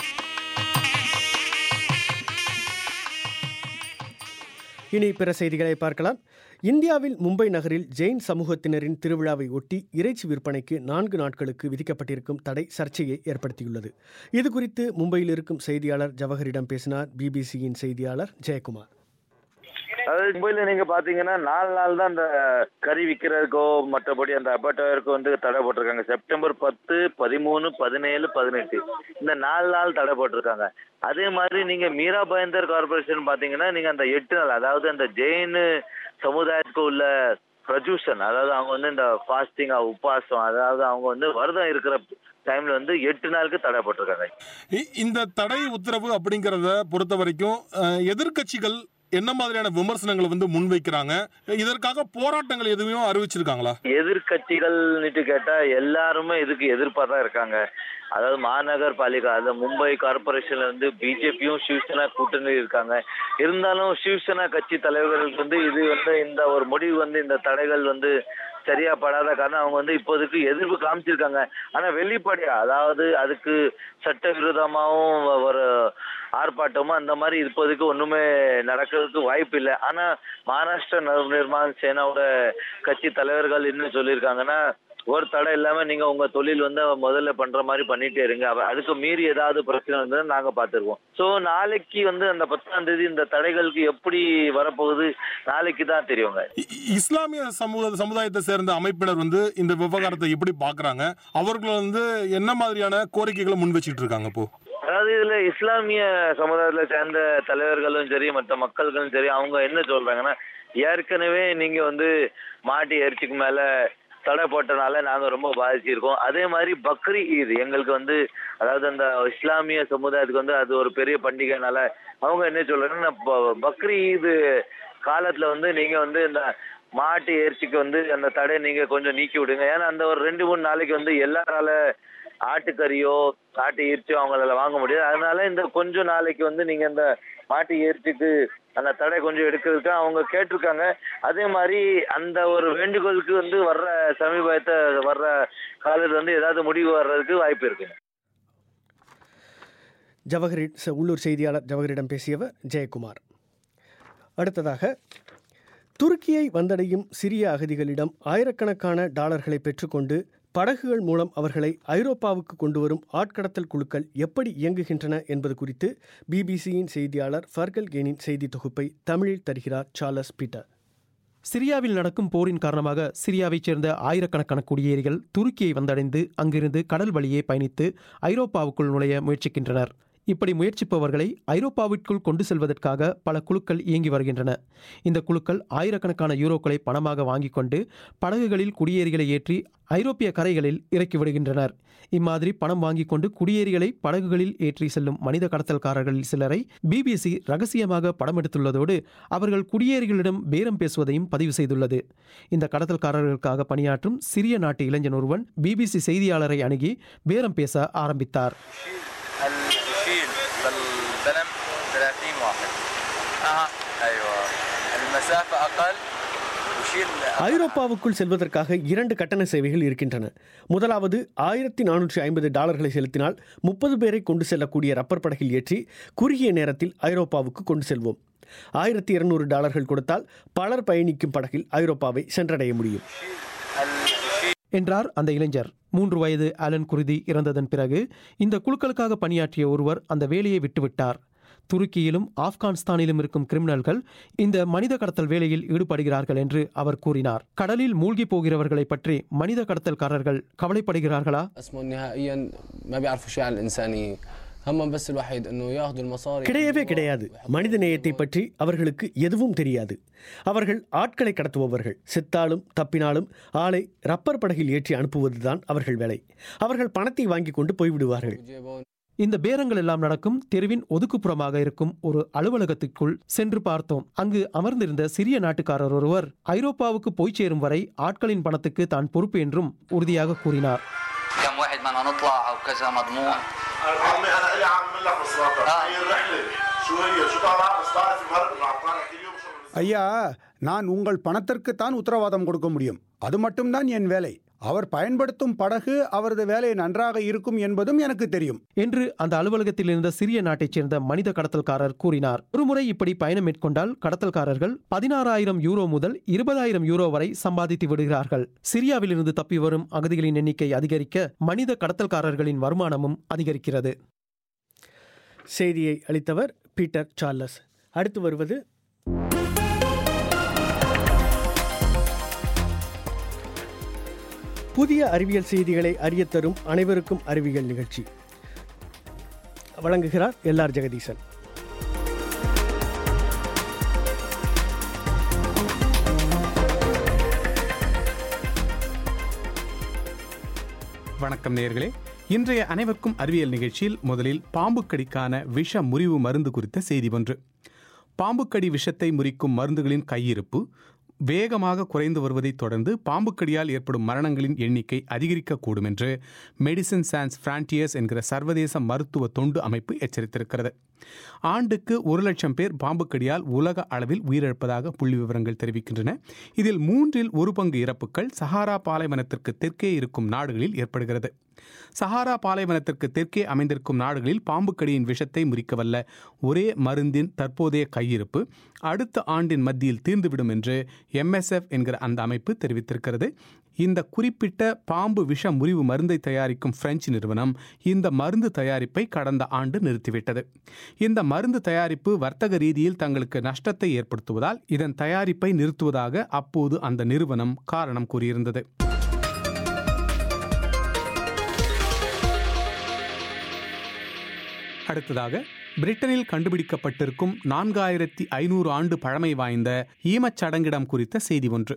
இனி பிற செய்திகளை பார்க்கலாம் இந்தியாவில் மும்பை நகரில் ஜெயின் சமூகத்தினரின் திருவிழாவை ஒட்டி இறைச்சி விற்பனைக்கு நான்கு நாட்களுக்கு விதிக்கப்பட்டிருக்கும் தடை சர்ச்சையை ஏற்படுத்தியுள்ளது இது குறித்து மும்பையில் இருக்கும் செய்தியாளர் ஜவஹரிடம் பேசினார் பிபிசியின் செய்தியாளர் ஜெயக்குமார் அதாவது மும்பையில் நீங்க பாத்தீங்கன்னா நாலு நாள் தான் அந்த கறி விற்கிறதுக்கோ மற்றபடி அந்த அபட்டோருக்கோ வந்து தடை போட்டிருக்காங்க செப்டம்பர் பத்து பதிமூணு பதினேழு பதினெட்டு இந்த நாலு நாள் தடை போட்டிருக்காங்க அதே மாதிரி நீங்க மீரா பயந்தர் கார்பரேஷன் பாத்தீங்கன்னா நீங்க அந்த எட்டு நாள் அதாவது அந்த ஜெயின் சமுதாயத்துக்கு உள்ள பிரஜூஷன் அதாவது அவங்க வந்து இந்த ஃபாஸ்டிங் உபாசம் அதாவது அவங்க வந்து விரதம் இருக்கிற டைம்ல வந்து எட்டு நாளுக்கு தடை போட்டிருக்காங்க இ- இந்த தடை உத்தரவு அப்படிங்கிறத பொறுத்த வரைக்கும் அஹ், எதிர்க்கட்சிகள் என்ன மாதிரியான விமர்சனங்களை வந்து முன்வைக்கிறாங்க இதற்காக போராட்டங்கள் எதுவும் அறிவிச்சிருக்காங்களா எதிர்கட்சிகள்னுட்டு கேட்டா எல்லாருமே இதுக்கு எதிர்ப்பா தான் இருக்காங்க அதாவது மாநகர் பாலிகா அதாவது மும்பை கார்பரேஷன்ல வந்து பிஜேபியும் சிவசேனா கூட்டணி இருக்காங்க இருந்தாலும் சிவசேனா கட்சி தலைவர்களுக்கு வந்து இது வந்து இந்த ஒரு முடிவு வந்து இந்த தடைகள் வந்து சரியா படாத காரணம் அவங்க வந்து இப்போதைக்கு எதிர்ப்பு காமிச்சிருக்காங்க ஆனா வெளிப்படையா அதாவது அதுக்கு சட்டவிரோதமாவும் ஒரு ஆர்ப்பாட்டமும் அந்த மாதிரி இப்போதைக்கு ஒண்ணுமே நடக்கிறதுக்கு வாய்ப்பு இல்லை ஆனா மகாராஷ்டிரா நவ நிர்மாண் சேனாவோட கட்சி தலைவர்கள் என்ன சொல்லியிருக்காங்கன்னா ஒரு தடை இல்லாம நீங்க உங்க தொழில் வந்து முதல்ல பண்ற மாதிரி பண்ணிட்டே இருங்க அவ- அதுக்கு மீறி ஏதாவது பிரச்சனை இருந்தா நாங்க பாத்துருவோம் சோ நாளைக்கு வந்து அந்த பத்தாம் தேதி இந்த தடைகளுக்கு எப்படி வரப்போகுது நாளைக்கு தான் தெரியுங்க இஸ்லாமிய சமூக சமுதாயத்தை சேர்ந்த அமைப்பினர் வந்து இந்த விவகாரத்தை எப்படி பாக்குறாங்க அவர்கள் வந்து என்ன மாதிரியான கோரிக்கைகளை முன் வச்சுட்டு இருக்காங்க இப்போ அதாவது இதுல இஸ்லாமிய சமுதாயத்துல சேர்ந்த தலைவர்களும் சரி மற்ற மக்கள்களும் சரி அவங்க என்ன சொல்றாங்கன்னா ஏற்கனவே நீங்க வந்து மாட்டு இறைச்சிக்கு மேல தடை போட்டனால நாங்க ரொம்ப பாதிச்சிருக்கோம் அதே மாதிரி பக்ரி ஈத் எங்களுக்கு வந்து அதாவது அந்த இஸ்லாமிய சமுதாயத்துக்கு வந்து அது ஒரு பெரிய பண்டிகைனால அவங்க என்ன சொல்றாங்கன்னா ப- பக்ரி ஈது காலத்துல வந்து நீங்க வந்து இந்த மாட்டு இறைச்சிக்கு வந்து அந்த தடை நீங்க கொஞ்சம் நீக்கி விடுங்க ஏன்னா அந்த ஒரு ரெண்டு மூணு நாளைக்கு வந்து எல்லாரால ஆட்டுக்கறியோ ஆட்டு இறைச்சியோ அவங்களால வாங்க முடியாது அதனால இந்த கொஞ்ச நாளைக்கு வந்து நீங்க இந்த மாட்டு இறைச்சிக்கு அந்த தடை கொஞ்சம் எடுக்கிறதுக்கு அவங்க கேட்டிருக்காங்க அதே மாதிரி அந்த ஒரு வேண்டுகோளுக்கு வந்து வர்ற சமீபத்தை வர்ற காலத்துல வந்து ஏதாவது முடிவு வர்றதுக்கு வாய்ப்பு இருக்கு ஜவஹரி ச- உள்ளூர் செய்தியாளர் ஜவஹரிடம் பேசியவர் ஜெயக்குமார் அடுத்ததாக துருக்கியை வந்தடையும் சிரிய அகதிகளிடம் ஆயிரக்கணக்கான டாலர்களை பெற்றுக்கொண்டு படகுகள் மூலம் அவர்களை ஐரோப்பாவுக்கு கொண்டு வரும் ஆட்கடத்தல் குழுக்கள் எப்படி இயங்குகின்றன என்பது குறித்து பிபிசியின் செய்தியாளர் ஃபர்கல் கேனின் செய்தி தொகுப்பை தமிழில் தருகிறார் சார்லஸ் பீட்டர் சிரியாவில் நடக்கும் போரின் காரணமாக சிரியாவைச் சேர்ந்த ஆயிரக்கணக்கான குடியேறிகள் துருக்கியை வந்தடைந்து அங்கிருந்து கடல் வழியே பயணித்து ஐரோப்பாவுக்குள் நுழைய முயற்சிக்கின்றனர் இப்படி முயற்சிப்பவர்களை ஐரோப்பாவிற்குள் கொண்டு செல்வதற்காக பல குழுக்கள் இயங்கி வருகின்றன இந்த குழுக்கள் ஆயிரக்கணக்கான யூரோக்களை பணமாக வாங்கிக் கொண்டு படகுகளில் குடியேறிகளை ஏற்றி ஐரோப்பிய கரைகளில் இறக்கி விடுகின்றனர் இம்மாதிரி பணம் வாங்கிக் கொண்டு குடியேறிகளை படகுகளில் ஏற்றி செல்லும் மனித கடத்தல்காரர்களில் சிலரை பிபிசி ரகசியமாக படம் எடுத்துள்ளதோடு அவர்கள் குடியேறிகளிடம் பேரம் பேசுவதையும் பதிவு செய்துள்ளது இந்த கடத்தல்காரர்களுக்காக பணியாற்றும் சிறிய நாட்டு இளைஞன் ஒருவன் பிபிசி செய்தியாளரை அணுகி பேரம் பேச ஆரம்பித்தார் يشيل بالبلم 30 واحد اها ايوه المسافه اقل وشيل ஐரோப்பாவுக்குள் செல்வதற்காக இரண்டு கட்டண சேவைகள் இருக்கின்றன முதலாவது ஆயிரத்தி நானூற்றி ஐம்பது டாலர்களை செலுத்தினால் முப்பது பேரை கொண்டு செல்லக்கூடிய ரப்பர் படகில் ஏற்றி குறுகிய நேரத்தில் ஐரோப்பாவுக்கு கொண்டு செல்வோம் ஆயிரத்தி இருநூறு டாலர்கள் கொடுத்தால் பலர் பயணிக்கும் படகில் ஐரோப்பாவை சென்றடைய முடியும் என்றார் அந்த இளைஞர் மூன்று வயது அலன் குருதி இறந்ததன் பிறகு இந்த குழுக்களுக்காக பணியாற்றிய ஒருவர் அந்த வேலையை விட்டுவிட்டார் துருக்கியிலும் ஆப்கானிஸ்தானிலும் இருக்கும் கிரிமினல்கள் இந்த மனித கடத்தல் வேலையில் ஈடுபடுகிறார்கள் என்று அவர் கூறினார் கடலில் மூழ்கி போகிறவர்களை பற்றி மனித கடத்தல்காரர்கள் கவலைப்படுகிறார்களா اسمه نهائيا ما بيعرفوا شيء عن الانسانيه هم بس الوحيد انه ياخذوا المصاري கிடையவே கிடையாது மனித நேயத்தை பற்றி அவர்களுக்கு எதுவும் தெரியாது அவர்கள் ஆட்களை கடத்துபவர்கள் செத்தாலும் தப்பினாலும் ஆளை ரப்பர் படகில் ஏற்றி அனுப்புவதுதான் அவர்கள் வேலை அவர்கள் பணத்தை வாங்கி கொண்டு போய்விடுவார்கள் இந்த பேரங்கள் எல்லாம் நடக்கும் தெருவின் ஒதுக்குப்புறமாக இருக்கும் ஒரு அலுவலகத்துக்குள் சென்று பார்த்தோம் அங்கு அமர்ந்திருந்த சிறிய நாட்டுக்காரர் ஒருவர் ஐரோப்பாவுக்கு போய் சேரும் வரை ஆட்களின் பணத்துக்கு தான் பொறுப்பு என்றும் உறுதியாக கூறினார் كم واحد بدنا نطلع او كذا مضمون عمي انا الي عم لك بصراحه هي الرحله شو هي شو طالع بس بعرف المهرب معطانا كل يوم شغل ஐயா நான் உங்கள் பணத்திற்குத்தான் உத்தரவாதம் கொடுக்க முடியும் அது மட்டும்தான் என் வேலை அவர் பயன்படுத்தும் படகு அவரது வேலை நன்றாக இருக்கும் என்பதும் எனக்கு தெரியும் என்று அந்த அலுவலகத்தில் இருந்த சிறிய நாட்டைச் சேர்ந்த மனித கடத்தல்காரர் கூறினார் ஒருமுறை இப்படி பயணம் மேற்கொண்டால் கடத்தல்காரர்கள் பதினாறாயிரம் யூரோ முதல் இருபதாயிரம் யூரோ வரை சம்பாதித்து விடுகிறார்கள் சிரியாவிலிருந்து தப்பி வரும் அகதிகளின் எண்ணிக்கை அதிகரிக்க மனித கடத்தல்காரர்களின் வருமானமும் அதிகரிக்கிறது செய்தியை அளித்தவர் பீட்டர் சார்லஸ் அடுத்து வருவது புதிய அறிவியல் செய்திகளை அறியத் தரும் அனைவருக்கும் அறிவியல் நிகழ்ச்சி வழங்குகிறார் எல்ஆர் ஜெகதீசன் வணக்கம் நேயர்களே இன்றைய அனைவருக்கும் அறிவியல் நிகழ்ச்சியில் முதலில் பாம்புக்கடிக்கான விஷ முறிவு மருந்து குறித்த செய்தி ஒன்று பாம்புக்கடி விஷத்தை முறிக்கும் மருந்துகளின் கையிருப்பு வேகமாக குறைந்து வருவதைத் தொடர்ந்து பாம்புக்கடியால் ஏற்படும் மரணங்களின் எண்ணிக்கை அதிகரிக்கக்கூடும் என்று மெடிசின் சான்ஸ் பிரான்டியர்ஸ் என்கிற சர்வதேச மருத்துவ தொண்டு அமைப்பு எச்சரித்திருக்கிறது ஆண்டுக்கு ஒரு லட்சம் பேர் பாம்புக்கடியால் உலக அளவில் உயிரிழப்பதாக புள்ளி விவரங்கள் தெரிவிக்கின்றன இதில் மூன்றில் ஒரு பங்கு இறப்புகள் சஹாரா பாலைவனத்திற்கு தெற்கே இருக்கும் நாடுகளில் ஏற்படுகிறது சஹாரா பாலைவனத்திற்கு தெற்கே அமைந்திருக்கும் நாடுகளில் பாம்புக்கடியின் விஷத்தை முறிக்கவல்ல ஒரே மருந்தின் தற்போதைய கையிருப்பு அடுத்த ஆண்டின் மத்தியில் தீர்ந்துவிடும் என்று எம்எஸ்எஃப் என்கிற அந்த அமைப்பு தெரிவித்திருக்கிறது இந்த குறிப்பிட்ட பாம்பு விஷ முறிவு மருந்தை தயாரிக்கும் பிரெஞ்சு நிறுவனம் இந்த மருந்து தயாரிப்பை கடந்த ஆண்டு நிறுத்திவிட்டது இந்த மருந்து தயாரிப்பு வர்த்தக ரீதியில் தங்களுக்கு நஷ்டத்தை ஏற்படுத்துவதால் இதன் தயாரிப்பை நிறுத்துவதாக அப்போது அந்த நிறுவனம் காரணம் கூறியிருந்தது அடுத்ததாக பிரிட்டனில் கண்டுபிடிக்கப்பட்டிருக்கும் நான்காயிரத்தி ஐநூறு ஆண்டு பழமை வாய்ந்த ஈமச்சடங்கிடம் குறித்த செய்தி ஒன்று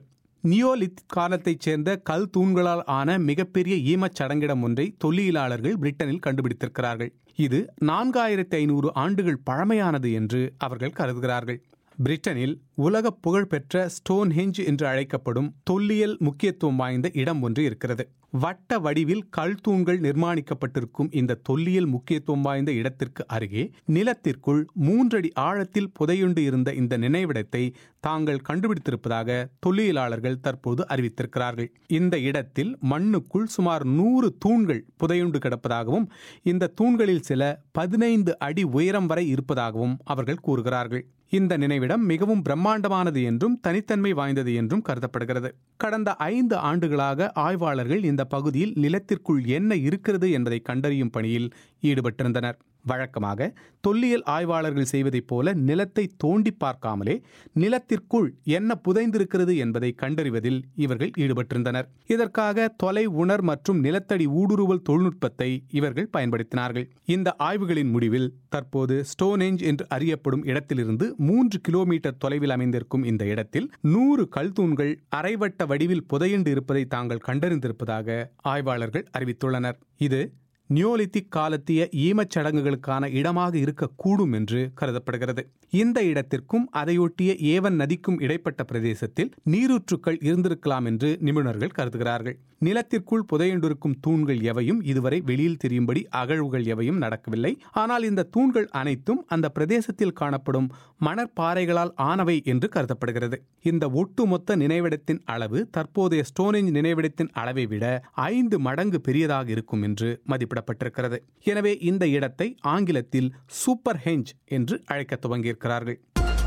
நியோலித் காலத்தைச் சேர்ந்த கல் தூண்களால் ஆன மிகப்பெரிய ஈமச் சடங்கிடம் ஒன்றை தொல்லியலாளர்கள் பிரிட்டனில் கண்டுபிடித்திருக்கிறார்கள் இது நான்காயிரத்தி ஐநூறு ஆண்டுகள் பழமையானது என்று அவர்கள் கருதுகிறார்கள் பிரிட்டனில் உலக புகழ்பெற்ற ஸ்டோன்ஹெஞ்ச் என்று அழைக்கப்படும் தொல்லியல் முக்கியத்துவம் வாய்ந்த இடம் ஒன்று இருக்கிறது வட்ட வடிவில் கல் தூண்கள் நிர்மாணிக்கப்பட்டிருக்கும் இந்த தொல்லியல் முக்கியத்துவம் வாய்ந்த இடத்திற்கு அருகே நிலத்திற்குள் மூன்றடி ஆழத்தில் புதையுண்டு இருந்த இந்த நினைவிடத்தை தாங்கள் கண்டுபிடித்திருப்பதாக தொல்லியலாளர்கள் தற்போது அறிவித்திருக்கிறார்கள் இந்த இடத்தில் மண்ணுக்குள் சுமார் நூறு தூண்கள் புதையுண்டு கிடப்பதாகவும் இந்த தூண்களில் சில பதினைந்து அடி உயரம் வரை இருப்பதாகவும் அவர்கள் கூறுகிறார்கள் இந்த நினைவிடம் மிகவும் பிரம்மாண்டமானது என்றும் தனித்தன்மை வாய்ந்தது என்றும் கருதப்படுகிறது கடந்த ஐந்து ஆண்டுகளாக ஆய்வாளர்கள் இந்த பகுதியில் நிலத்திற்குள் என்ன இருக்கிறது என்பதை கண்டறியும் பணியில் ஈடுபட்டிருந்தனர் வழக்கமாக தொல்லியல் ஆய்வாளர்கள் செய்வதைப் போல நிலத்தை தோண்டி பார்க்காமலே நிலத்திற்குள் என்ன புதைந்திருக்கிறது என்பதை கண்டறிவதில் இவர்கள் ஈடுபட்டிருந்தனர் இதற்காக தொலை உணர் மற்றும் நிலத்தடி ஊடுருவல் தொழில்நுட்பத்தை இவர்கள் பயன்படுத்தினார்கள் இந்த ஆய்வுகளின் முடிவில் தற்போது ஸ்டோனேஞ்ச் என்று அறியப்படும் இடத்திலிருந்து மூன்று கிலோமீட்டர் தொலைவில் அமைந்திருக்கும் இந்த இடத்தில் நூறு கல்தூண்கள் அரைவட்ட வடிவில் புதையுண்டு இருப்பதை தாங்கள் கண்டறிந்திருப்பதாக ஆய்வாளர்கள் அறிவித்துள்ளனர் இது நியோலித்திக் காலத்திய ஈமச் சடங்குகளுக்கான இடமாக இருக்கக்கூடும் என்று கருதப்படுகிறது இந்த இடத்திற்கும் அதையொட்டிய ஏவன் நதிக்கும் இடைப்பட்ட பிரதேசத்தில் நீரூற்றுக்கள் இருந்திருக்கலாம் என்று நிபுணர்கள் கருதுகிறார்கள் நிலத்திற்குள் புதையுண்டிருக்கும் தூண்கள் எவையும் இதுவரை வெளியில் தெரியும்படி அகழ்வுகள் எவையும் நடக்கவில்லை ஆனால் இந்த தூண்கள் அனைத்தும் அந்த பிரதேசத்தில் காணப்படும் மணற்பாறைகளால் ஆனவை என்று கருதப்படுகிறது இந்த ஒட்டுமொத்த நினைவிடத்தின் அளவு தற்போதைய ஸ்டோனேஜ் நினைவிடத்தின் அளவை விட ஐந்து மடங்கு பெரியதாக இருக்கும் என்று மதிப்பிடப்பட்டிருக்கிறது எனவே இந்த இடத்தை ஆங்கிலத்தில் சூப்பர் ஹெஞ்ச் என்று அழைக்க துவங்கியிருக்கிறார்கள்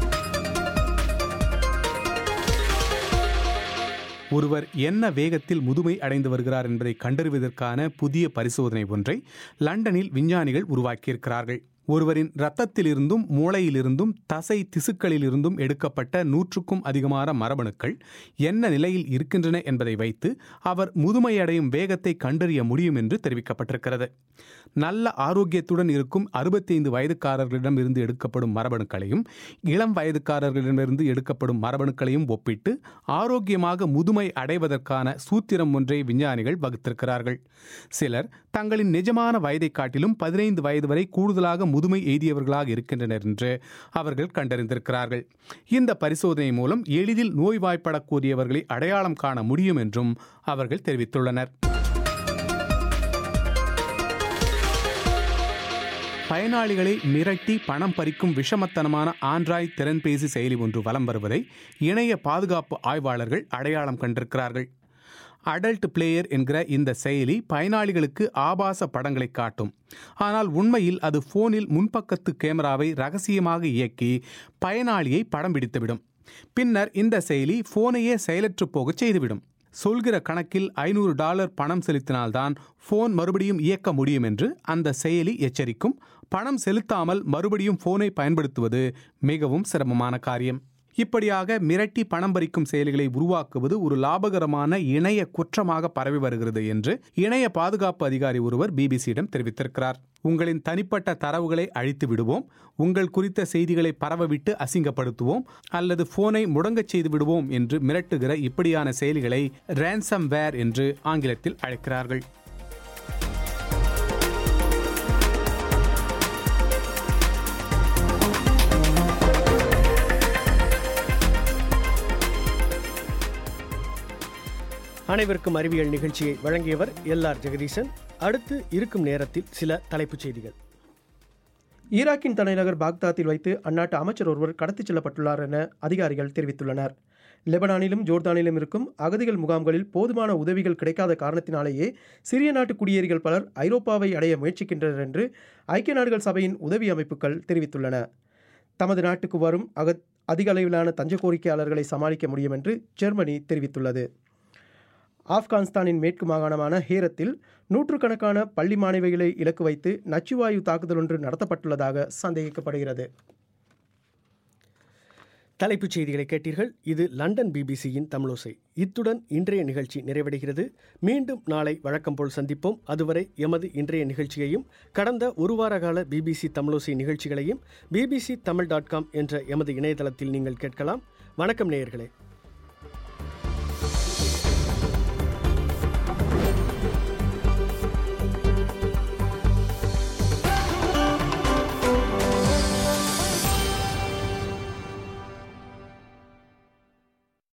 ஒருவர் என்ன வேகத்தில் முதுமை அடைந்து வருகிறார் என்பதை கண்டறிவதற்கான புதிய பரிசோதனை ஒன்றை லண்டனில் விஞ்ஞானிகள் உருவாக்கியிருக்கிறார்கள் ஒருவரின் இரத்தத்திலிருந்தும் மூளையிலிருந்தும் தசை திசுக்களிலிருந்தும் எடுக்கப்பட்ட நூற்றுக்கும் அதிகமான மரபணுக்கள் என்ன நிலையில் இருக்கின்றன என்பதை வைத்து அவர் முதுமையடையும் வேகத்தை கண்டறிய முடியும் என்று தெரிவிக்கப்பட்டிருக்கிறது நல்ல ஆரோக்கியத்துடன் இருக்கும் அறுபத்தைந்து வயதுக்காரர்களிடம் இருந்து எடுக்கப்படும் மரபணுக்களையும் இளம் வயதுக்காரர்களிடமிருந்து எடுக்கப்படும் மரபணுக்களையும் ஒப்பிட்டு ஆரோக்கியமாக முதுமை அடைவதற்கான சூத்திரம் ஒன்றை விஞ்ஞானிகள் வகுத்திருக்கிறார்கள் சிலர் தங்களின் நிஜமான வயதை காட்டிலும் பதினைந்து வயது வரை கூடுதலாக முதுமை எய்தியவர்களாக இருக்கின்றனர் என்று அவர்கள் கண்டறிந்திருக்கிறார்கள் இந்த பரிசோதனை மூலம் எளிதில் நோய்வாய்ப்படக்கூடியவர்களை அடையாளம் காண முடியும் என்றும் அவர்கள் தெரிவித்துள்ளனர் பயனாளிகளை மிரட்டி பணம் பறிக்கும் விஷமத்தனமான ஆண்ட்ராய்ட் திறன்பேசி செயலி ஒன்று வலம் வருவதை இணைய பாதுகாப்பு ஆய்வாளர்கள் அடையாளம் கண்டிருக்கிறார்கள் அடல்ட் பிளேயர் என்கிற இந்த செயலி பயனாளிகளுக்கு ஆபாச படங்களை காட்டும் ஆனால் உண்மையில் அது போனில் முன்பக்கத்து கேமராவை ரகசியமாக இயக்கி பயனாளியை படம் பிடித்துவிடும் பின்னர் இந்த செயலி போனையே செயலற்று போகச் செய்துவிடும் சொல்கிற கணக்கில் ஐநூறு டாலர் பணம் செலுத்தினால்தான் போன் மறுபடியும் இயக்க முடியும் என்று அந்த செயலி எச்சரிக்கும் பணம் செலுத்தாமல் மறுபடியும் போனை பயன்படுத்துவது மிகவும் சிரமமான காரியம் இப்படியாக மிரட்டி பணம் பறிக்கும் செயல்களை உருவாக்குவது ஒரு லாபகரமான இணைய குற்றமாக பரவி வருகிறது என்று இணைய பாதுகாப்பு அதிகாரி ஒருவர் பிபிசியிடம் தெரிவித்திருக்கிறார் உங்களின் தனிப்பட்ட தரவுகளை அழித்து விடுவோம் உங்கள் குறித்த செய்திகளை பரவவிட்டு அசிங்கப்படுத்துவோம் அல்லது போனை முடங்கச் செய்து விடுவோம் என்று மிரட்டுகிற இப்படியான செயலிகளை ரேன்சம் வேர் என்று ஆங்கிலத்தில் அழைக்கிறார்கள் அனைவருக்கும் அறிவியல் நிகழ்ச்சியை வழங்கியவர் எல் ஆர் ஜெகதீசன் அடுத்து இருக்கும் நேரத்தில் சில தலைப்புச் செய்திகள் ஈராக்கின் தலைநகர் பாக்தாத்தில் வைத்து அந்நாட்டு அமைச்சர் ஒருவர் கடத்திச் செல்லப்பட்டுள்ளார் என அதிகாரிகள் தெரிவித்துள்ளனர் லெபனானிலும் ஜோர்தானிலும் இருக்கும் அகதிகள் முகாம்களில் போதுமான உதவிகள் கிடைக்காத காரணத்தினாலேயே சிறிய நாட்டு குடியேறிகள் பலர் ஐரோப்பாவை அடைய முயற்சிக்கின்றனர் என்று ஐக்கிய நாடுகள் சபையின் உதவி அமைப்புகள் தெரிவித்துள்ளன தமது நாட்டுக்கு வரும் அக அதிக அளவிலான தஞ்ச கோரிக்கையாளர்களை சமாளிக்க முடியும் என்று ஜெர்மனி தெரிவித்துள்ளது ஆப்கானிஸ்தானின் மேற்கு மாகாணமான ஹேரத்தில் நூற்றுக்கணக்கான பள்ளி மாணவிகளை இலக்கு வைத்து நச்சுவாயு தாக்குதல் ஒன்று நடத்தப்பட்டுள்ளதாக சந்தேகிக்கப்படுகிறது தலைப்புச் செய்திகளை கேட்டீர்கள் இது லண்டன் பிபிசியின் தமிழோசை இத்துடன் இன்றைய நிகழ்ச்சி நிறைவடைகிறது மீண்டும் நாளை வழக்கம் போல் சந்திப்போம் அதுவரை எமது இன்றைய நிகழ்ச்சியையும் கடந்த ஒரு வார கால பிபிசி தமிழோசை நிகழ்ச்சிகளையும் பிபிசி தமிழ் டாட் காம் என்ற எமது இணையதளத்தில் நீங்கள் கேட்கலாம் வணக்கம் நேயர்களே